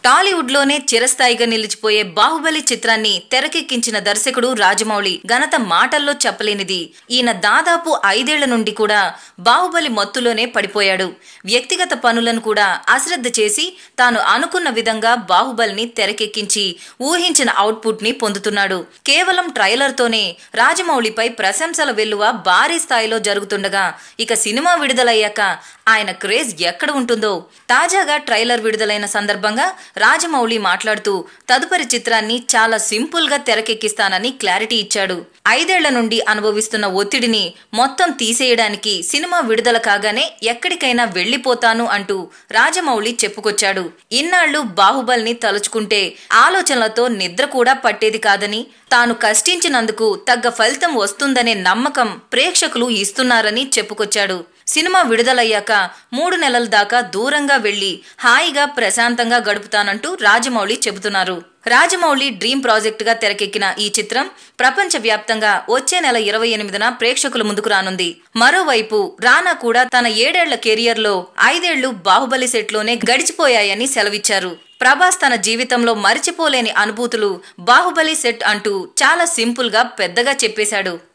టాలీవుడ్ లోనే చిరస్థాయిగా నిలిచిపోయే బాహుబలి చిత్రాన్ని తెరకెక్కించిన దర్శకుడు రాజమౌళి ఘనత మాటల్లో చెప్పలేనిది ఈయన దాదాపు ఐదేళ్ల నుండి కూడా బాహుబలి మత్తులోనే పడిపోయాడు వ్యక్తిగత పనులను కూడా అశ్రద్ధ చేసి తాను అనుకున్న విధంగా బాహుబలిని తెరకెక్కించి ఊహించిన అవుట్పుట్ ని పొందుతున్నాడు కేవలం ట్రైలర్ తోనే రాజమౌళిపై ప్రశంసల వెల్లువ భారీ స్థాయిలో జరుగుతుండగా ఇక సినిమా విడుదలయ్యాక ఆయన క్రేజ్ ఎక్కడ ఉంటుందో తాజాగా ట్రైలర్ విడుదలైన సందర్భంగా రాజమౌళి మాట్లాడుతూ తదుపరి చిత్రాన్ని చాలా సింపుల్ గా తెరకెక్కిస్తానని క్లారిటీ ఇచ్చాడు ఐదేళ్ల నుండి అనుభవిస్తున్న ఒత్తిడిని మొత్తం తీసేయడానికి సినిమా విడుదల కాగానే ఎక్కడికైనా వెళ్లిపోతాను అంటూ రాజమౌళి చెప్పుకొచ్చాడు ఇన్నాళ్లు బాహుబలిని తలుచుకుంటే ఆలోచనలతో నిద్ర కూడా పట్టేది కాదని తాను కష్టించినందుకు తగ్గ ఫలితం వస్తుందనే నమ్మకం ప్రేక్షకులు ఇస్తున్నారని చెప్పుకొచ్చాడు సినిమా విడుదలయ్యాక మూడు నెలల దాకా దూరంగా వెళ్లి హాయిగా ప్రశాంతంగా గడుపుతానంటూ రాజమౌళి చెబుతున్నారు రాజమౌళి డ్రీమ్ ప్రాజెక్ట్ గా తెరకెక్కిన ఈ చిత్రం ప్రపంచ వ్యాప్తంగా వచ్చే నెల ఇరవై ఎనిమిదిన ప్రేక్షకుల ముందుకు రానుంది మరోవైపు రానా కూడా తన ఏడేళ్ల కెరియర్ లో ఐదేళ్లు బాహుబలి సెట్ లోనే గడిచిపోయాయని సెలవిచ్చారు ప్రభాస్ తన జీవితంలో మరిచిపోలేని అనుభూతులు బాహుబలి సెట్ అంటూ చాలా సింపుల్ గా పెద్దగా చెప్పేశాడు